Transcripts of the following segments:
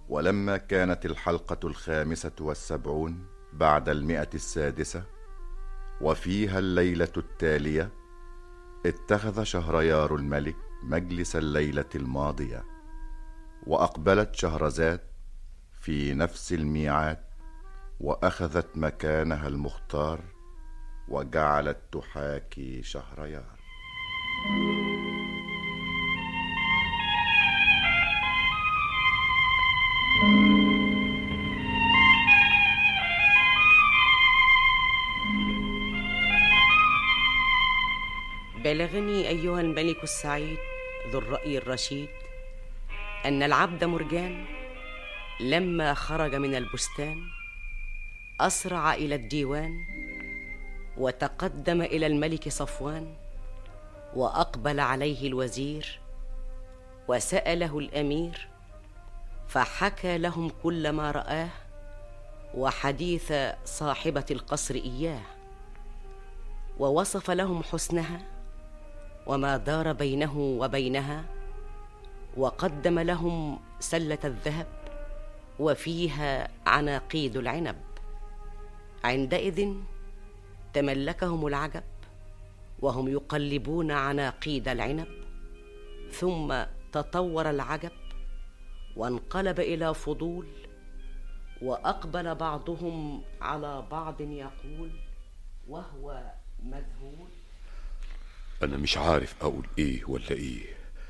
ولما كانت الحلقة الخامسة والسبعون بعد المئة السادسة وفيها الليلة التالية اتخذ شهريار الملك مجلس الليلة الماضية وأقبلت شهرزاد في نفس الميعاد وأخذت مكانها المختار وجعلت تحاكي شهريار بلغني ايها الملك السعيد ذو الراي الرشيد ان العبد مرجان لما خرج من البستان اسرع الى الديوان وتقدم الى الملك صفوان واقبل عليه الوزير وساله الامير فحكى لهم كل ما راه وحديث صاحبه القصر اياه ووصف لهم حسنها وما دار بينه وبينها وقدم لهم سله الذهب وفيها عناقيد العنب عندئذ تملكهم العجب وهم يقلبون عناقيد العنب ثم تطور العجب وانقلب الى فضول واقبل بعضهم على بعض يقول وهو مذهول أنا مش عارف أقول إيه ولا إيه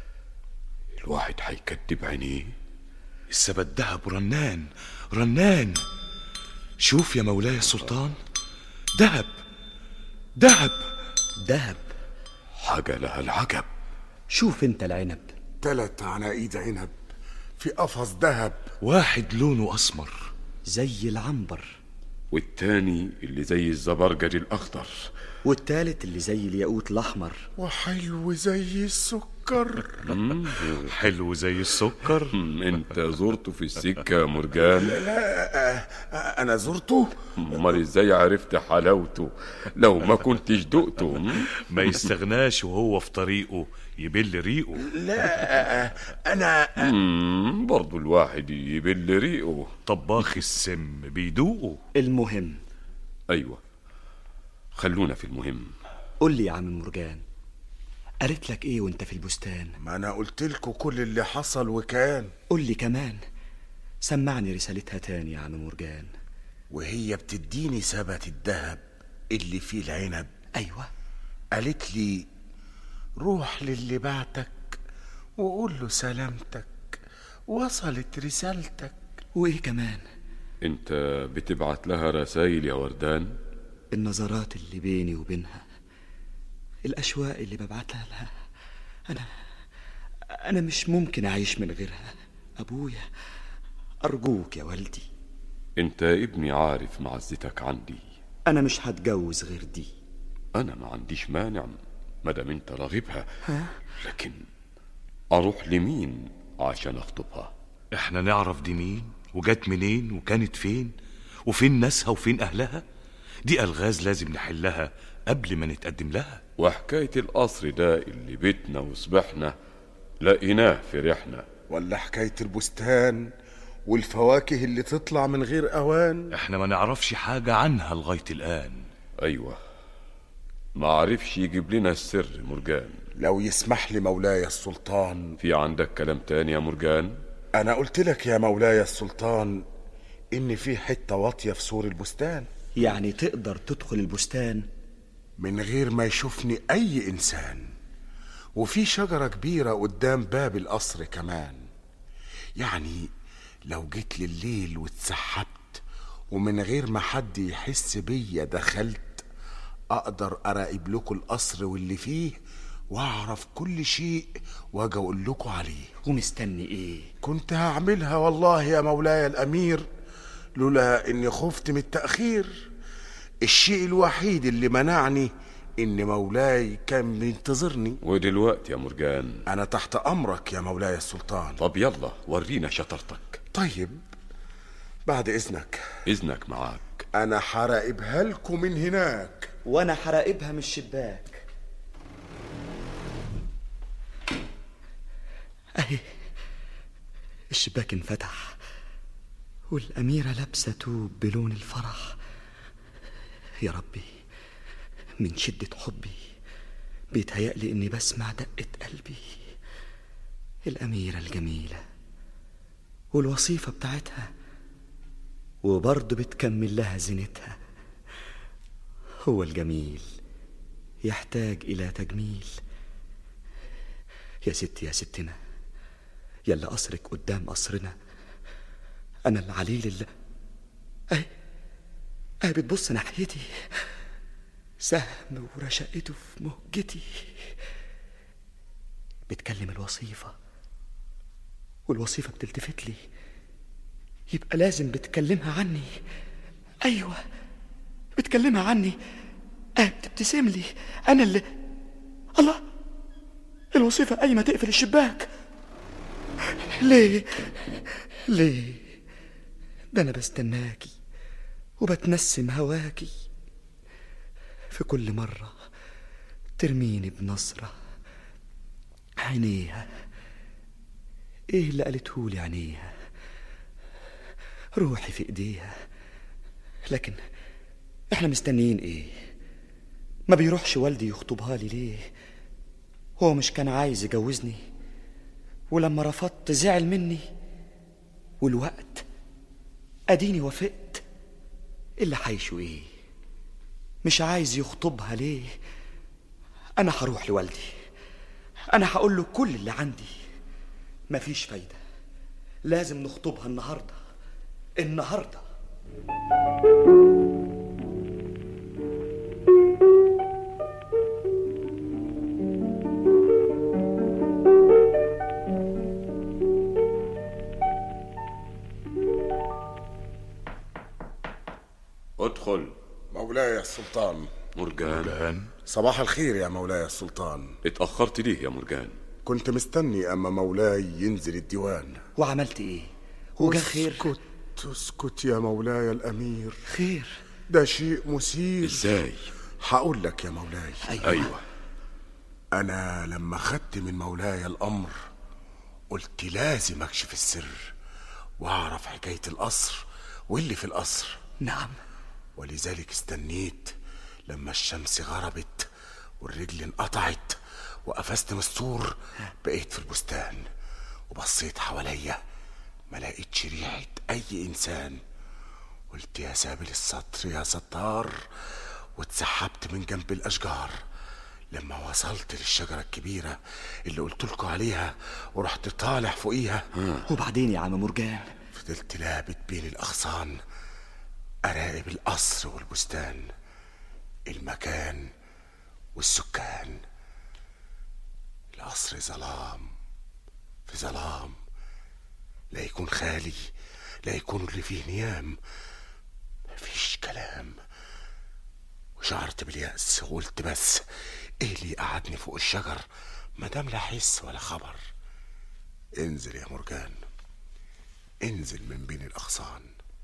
الواحد هيكدب عينيه السبت دهب رنان رنان شوف يا مولاي السلطان دهب دهب دهب حاجة لها العجب شوف انت العنب تلت عناقيد عنب في قفص ذهب واحد لونه أسمر زي العنبر والتاني اللي زي الزبرجد الأخضر والتالت اللي زي الياقوت الأحمر وحلو زي السكر حلو زي السكر مم، انت زرته في السكة يا مرجان لا انا زرته امال ازاي عرفت حلاوته لو ما كنتش دقته مم؟ ما يستغناش وهو في طريقه يبل ريقه لا انا مم، برضو الواحد يبل ريقه طباخ السم بيدوقه المهم ايوه خلونا في المهم قول لي يا عم مرجان قالت لك ايه وانت في البستان ما انا قلت لكم كل اللي حصل وكان قول لي كمان سمعني رسالتها تاني يا عم مرجان وهي بتديني ثبت الذهب اللي فيه العنب ايوه قالت لي روح للي بعتك وقول له سلامتك وصلت رسالتك وايه كمان انت بتبعت لها رسايل يا وردان النظرات اللي بيني وبينها الاشواق اللي ببعتها لها انا انا مش ممكن اعيش من غيرها ابويا ارجوك يا والدي انت ابني عارف معزتك عندي انا مش هتجوز غير دي انا ما عنديش مانع مادام انت راغبها لكن اروح لمين عشان اخطبها احنا نعرف دي مين وجت منين وكانت فين وفين ناسها وفين اهلها دي الغاز لازم نحلها قبل ما نتقدم لها وحكاية القصر ده اللي بيتنا وصبحنا لقيناه في ريحنا ولا حكاية البستان والفواكه اللي تطلع من غير أوان احنا ما نعرفش حاجة عنها لغاية الآن ايوه ما عرفش يجيب لنا السر مرجان لو يسمح لي مولاي السلطان في عندك كلام تاني يا مرجان أنا قلت لك يا مولاي السلطان إن في حتة واطية في سور البستان يعني تقدر تدخل البستان من غير ما يشوفني أي إنسان وفي شجرة كبيرة قدام باب القصر كمان يعني لو جيت لليل واتسحبت ومن غير ما حد يحس بيا دخلت أقدر أراقب لكم القصر واللي فيه وأعرف كل شيء وأجي أقول لكم عليه ومستني ايه كنت هعملها والله يا مولاي الأمير لولا إني خفت من التأخير الشيء الوحيد اللي منعني إن مولاي كان بينتظرني ودلوقتي يا مرجان أنا تحت أمرك يا مولاي السلطان طب يلا ورينا شطارتك طيب بعد إذنك اذنك معاك أنا حراقبها لكم من هناك وانا حراقبها من الشباك اهي الشباك انفتح والأميرة لابسة توب بلون الفرح يا ربي من شدة حبي بيتهيألي إني بسمع دقة قلبي الأميرة الجميلة والوصيفة بتاعتها وبرضه بتكمل لها زينتها هو الجميل يحتاج إلى تجميل يا ستي يا ستنا يلا قصرك قدام قصرنا أنا العليل اللي أهي أهي بتبص ناحيتي سهم ورشقته في مهجتي بتكلم الوصيفة والوصيفة بتلتفت لي يبقى لازم بتكلمها عني أيوة بتكلمها عني أه بتبتسم لي أنا اللي الله الوصيفة قايمة تقفل الشباك ليه ليه ده أنا بستناكي وبتنسم هواكي في كل مرة ترميني بنظرة عينيها ايه اللي قالتهولي عينيها روحي في ايديها لكن احنا مستنيين ايه ما بيروحش والدي يخطبها لي ليه هو مش كان عايز يجوزني ولما رفضت زعل مني والوقت اديني وافقت اللي حيشه ايه مش عايز يخطبها ليه انا هروح لوالدي انا هقول له كل اللي عندي مفيش فايده لازم نخطبها النهارده النهارده ادخل مولاي السلطان مرجان الآن صباح الخير يا مولاي السلطان اتأخرت ليه يا مرجان كنت مستني اما مولاي ينزل الديوان وعملت ايه وجا خير اسكت اسكت يا مولاي الامير خير ده شيء مثير ازاي هقول لك يا مولاي ايوه, ايوه انا لما خدت من مولاي الامر قلت لازم اكشف السر واعرف حكايه القصر واللي في القصر نعم ولذلك استنيت لما الشمس غربت والرجل انقطعت وقفزت من السور بقيت في البستان وبصيت حواليا ما لقيتش ريحة أي إنسان قلت يا سابل السطر يا ستار واتسحبت من جنب الأشجار لما وصلت للشجرة الكبيرة اللي قلت لكم عليها ورحت طالع فوقيها وبعدين يا عم مرجان فضلت لابت بين الأغصان أراقب القصر والبستان المكان والسكان القصر ظلام في ظلام لا يكون خالي لا يكون اللي فيه نيام مفيش كلام وشعرت باليأس وقلت بس ايه اللي قعدني فوق الشجر مدام لا حس ولا خبر انزل يا مرجان انزل من بين الأغصان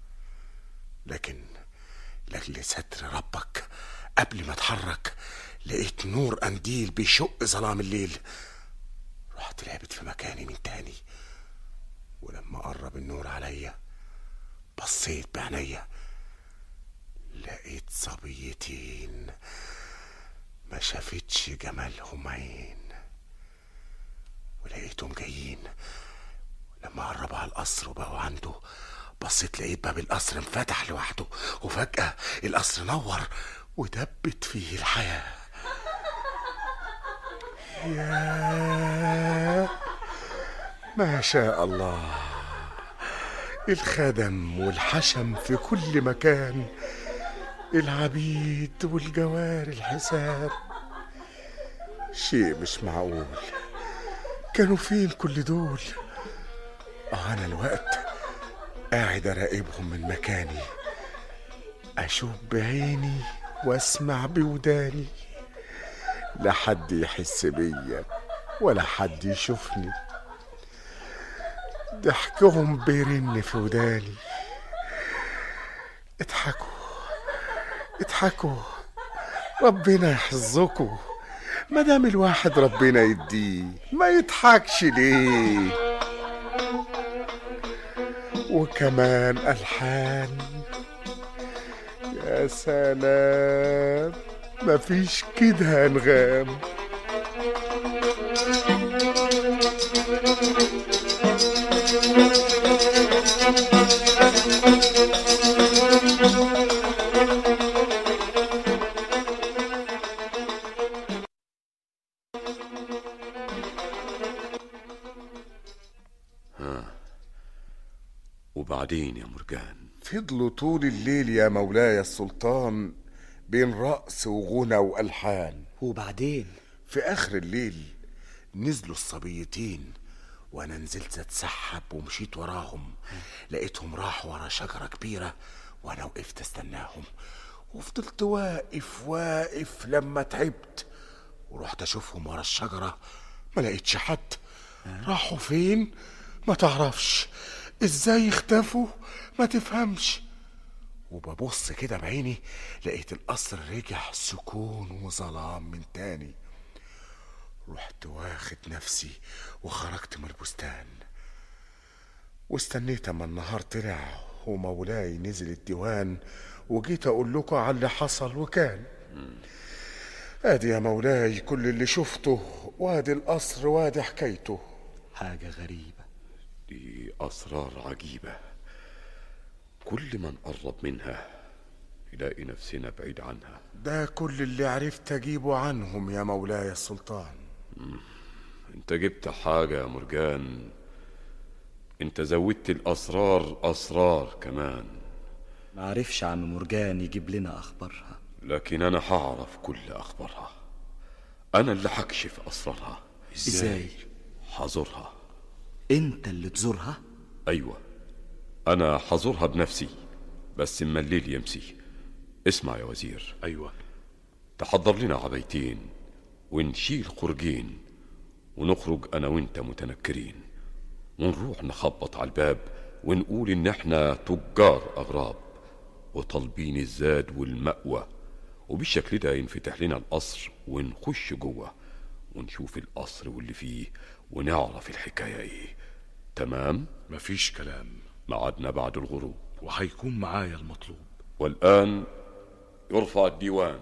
لكن لأجل ستر ربك قبل ما اتحرك لقيت نور قنديل بيشق ظلام الليل رحت لعبت في مكاني من تاني ولما قرب النور عليا بصيت بعينيا لقيت صبيتين ما شافتش جمالهم عين ولقيتهم جايين لما قربوا على القصر وبقوا عنده بصيت لقيت باب القصر انفتح لوحده وفجأة القصر نور ودبت فيه الحياة يا ما شاء الله الخدم والحشم في كل مكان العبيد والجوار الحساب شيء مش معقول كانوا فين كل دول آه أنا الوقت قاعد أراقبهم من مكاني أشوف بعيني وأسمع بوداني لا حد يحس بيا ولا حد يشوفني ضحكهم بيرن في وداني اضحكوا اضحكوا ربنا يحفظكوا ما دام الواحد ربنا يديه ما يضحكش ليه وكمان ألحان يا سلام مفيش كده أنغام وبعدين يا مرجان فضلوا طول الليل يا مولاي السلطان بين رقص وغنى وألحان وبعدين في آخر الليل نزلوا الصبيتين وأنا نزلت أتسحب ومشيت وراهم لقيتهم راحوا ورا شجرة كبيرة وأنا وقفت استناهم وفضلت واقف واقف لما تعبت ورحت أشوفهم ورا الشجرة ما لقيتش حد راحوا فين ما تعرفش ازاي اختفوا ما تفهمش وببص كده بعيني لقيت القصر رجع سكون وظلام من تاني رحت واخد نفسي وخرجت من البستان واستنيت اما النهار طلع ومولاي نزل الديوان وجيت اقول لكم على اللي حصل وكان ادي يا مولاي كل اللي شفته وادي القصر وادي حكايته حاجة غريبة دي أسرار عجيبة كل ما نقرب منها نلاقي نفسنا بعيد عنها ده كل اللي عرفت اجيبه عنهم يا مولاي السلطان انت جبت حاجة يا مرجان انت زودت الأسرار أسرار كمان معرفش عم مرجان يجيب لنا أخبارها لكن أنا هعرف كل أخبارها أنا اللي هكشف أسرارها إزاي؟ حزورها أنت اللي تزورها؟ أيوة أنا حزورها بنفسي بس اما الليل يمسي اسمع يا وزير ايوه تحضر لنا عبيتين ونشيل خرجين ونخرج أنا وأنت متنكرين ونروح نخبط على الباب ونقول إن إحنا تجار أغراب وطالبين الزاد والمأوى وبالشكل ده ينفتح لنا القصر ونخش جوه ونشوف القصر واللي فيه ونعرف الحكاية إيه تمام مفيش كلام ميعادنا بعد الغروب وهيكون معايا المطلوب والآن يرفع الديوان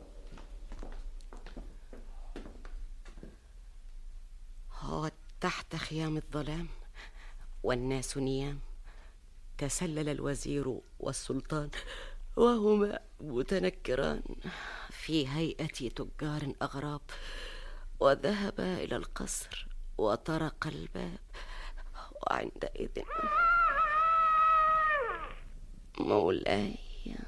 هو تحت خيام الظلام والناس نيام تسلل الوزير والسلطان وهما متنكران في هيئة تجار أغراب وذهبا إلى القصر وطرق الباب وعندئذ مولاي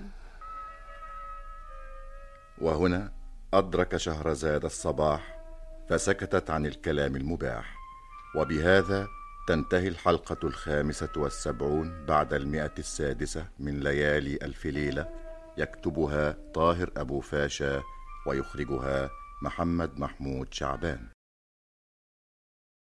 وهنا أدرك شهرزاد الصباح فسكتت عن الكلام المباح وبهذا تنتهي الحلقة الخامسة والسبعون بعد المئة السادسة من ليالي ألف ليلة يكتبها طاهر أبو فاشا ويخرجها محمد محمود شعبان